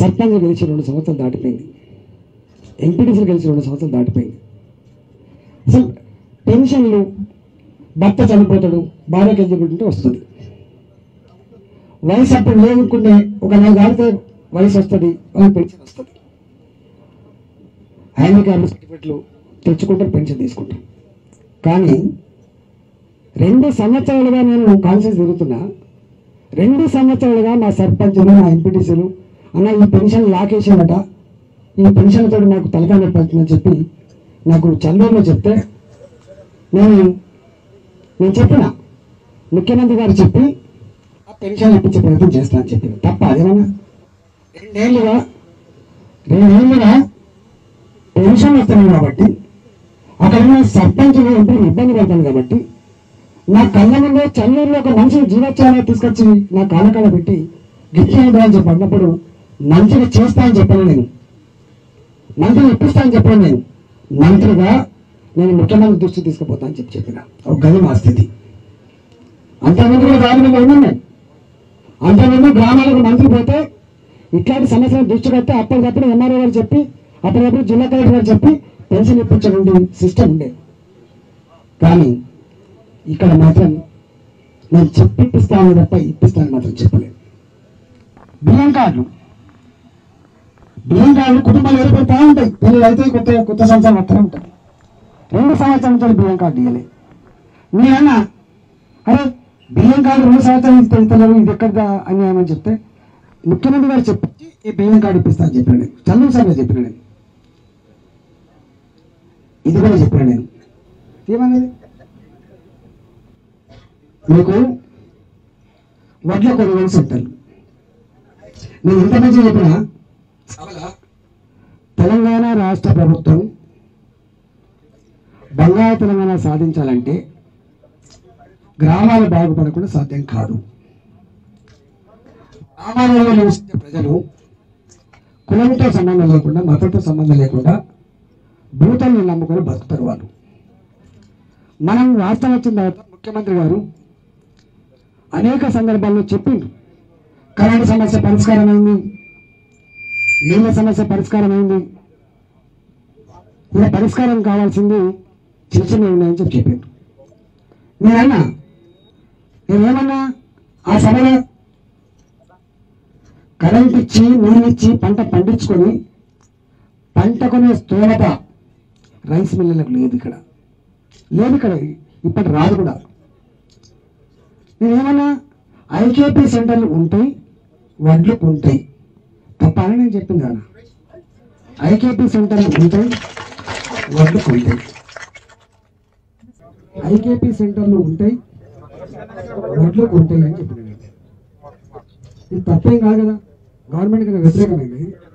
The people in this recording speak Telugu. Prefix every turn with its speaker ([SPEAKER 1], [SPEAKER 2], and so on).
[SPEAKER 1] సర్పంచ్ గెలిచి రెండు సంవత్సరాలు దాటిపోయింది ఎంపీటీసీలు గెలిచి రెండు సంవత్సరాలు దాటిపోయింది అసలు పెన్షన్లు భర్త చనిపోతాడు భార్యకి ఎదుగుంటే వస్తుంది వయసు అప్పుడు లేకుంటే ఒక నెల దాటితే వయసు వస్తుంది వాళ్ళకి పెన్షన్ వస్తుంది హ్యాండిక్యాప్ సర్టిఫికెట్లు తెచ్చుకుంటారు పెన్షన్ తీసుకుంటారు కానీ రెండు సంవత్సరాలుగా నేను కాన్సెన్స్ తిరుగుతున్నా రెండు సంవత్సరాలుగా మా సర్పంచులు మా ఎంపీటీసీలు అన్న ఈ పెన్షన్ లాకేసాడట ఈ పెన్షన్తో నాకు తలకాయ నొప్పి అవుతుందని చెప్పి నాకు చంద్రంలో చెప్తే నేను నేను చెప్పిన ముఖ్యమంత్రి గారు చెప్పి ఆ పెన్షన్ ఇప్పించే ప్రయత్నం చేస్తానని చెప్పిన తప్ప అదేమన్నా రెండేళ్ళుగా రెండేళ్ళుగా పెన్షన్ వస్తున్నాయి కాబట్టి అక్కడ ఉన్న సర్పంచులు ఎంపీలు ఇబ్బంది పడతాను కాబట్టి నా కళ్ళ ముందే చల్లూరులో ఒక మనిషి జీవోత్సవాన్ని తీసుకొచ్చి నా కాలకాల పెట్టి గిఫ్ట్ అని చెప్పి అన్నప్పుడు మంత్రిగా చేస్తా అని చెప్పాను నేను మంత్రిని ఇప్పిస్తా అని చెప్పాను నేను మంత్రిగా నేను ముఖ్యమంత్రి దృష్టి తీసుకుపోతా అని చెప్పి చెప్పిన ఒక గది మా స్థితి అంతకుముందు కూడా దారుణంగా ఉన్నాను నేను అంతకుముందు గ్రామాలకు మంత్రి పోతే ఇట్లాంటి సమస్యలు దృష్టికి వస్తే అప్పటికప్పుడు ఎంఆర్ఓ గారు చెప్పి అప్పటికప్పుడు జిల్లా కలెక్టర్ గారు చెప్పి పెన్షన్ ఇప్పించడం సిస్టమ్ ఉండేది కానీ ఇక్కడ మాత్రం నేను చెప్పిస్తాను తప్ప ఇప్పిస్తాను మాత్రం చెప్పలేదు బియ్యం కార్డులు బియ్యం కార్డులు కుటుంబాలు ఏర్పడతా ఉంటాయి పిల్లలు అయితే కొత్త కొత్త సంవత్సరం వస్తూనే ఉంటాయి రెండు సంవత్సరాల నుంచి బియ్యం కార్డు ఇవ్వలేదు మీ అన్న అరే బియ్యం కార్డు రెండు సంవత్సరాలు ఇస్తే ఇస్తలేరు ఇది ఎక్కడ అన్యాయం అని చెప్తే ముఖ్యమంత్రి గారు చెప్పి ఈ బియ్యం కార్డు ఇప్పిస్తా అని చెప్పాను నేను చంద్రబాబు సార్ చెప్పిన నేను ఇది కూడా చెప్పాను నేను ఏమన్నది మీకు వడ్ల కొనుగోలు సెంటర్లు నేను ఎంత మంచి చెప్పినా సభలో తెలంగాణ రాష్ట్ర ప్రభుత్వం బంగారు తెలంగాణ సాధించాలంటే గ్రామాలు బాగుపడకుండా సాధ్యం కాదు గ్రామాలలో నివసించే ప్రజలు కులంతో సంబంధం లేకుండా మతంతో సంబంధం లేకుండా భూతాన్ని నమ్ముకొని బతుకుతారు వాళ్ళు మనం వాస్తవం వచ్చిన తర్వాత ముఖ్యమంత్రి గారు అనేక సందర్భాల్లో చెప్పిండు కరెంటు సమస్య పరిష్కారం అయింది నీళ్ళ సమస్య పరిష్కారం అయింది ఇలా పరిష్కారం కావాల్సింది చిన్న చిన్న ఉన్నాయని చెప్పి చెప్పిండు నేనన్నా నేనేమన్నా ఆ సభలో కరెంట్ ఇచ్చి నీళ్ళు ఇచ్చి పంట పండించుకొని పంట కొనే స్తోమత రైస్ మిల్లులకు లేదు ఇక్కడ లేదు ఇక్కడ ఇప్పటి రాదు కూడా నేనేమన్నా ఐకేపీ సెంటర్లు ఉంటాయి వడ్లు ఉంటాయి తప్ప అని నేను చెప్పింది అన్న ఐకేపీ సెంటర్లు ఉంటాయి వడ్లు ఉంటాయి ఐకేపీ సెంటర్లు ఉంటాయి వడ్లు ఉంటాయి అని చెప్పిన నేను. ఇది తప్పేం కాదు కదా గవర్నమెంట్ కదా వ్యతిరేకమైంది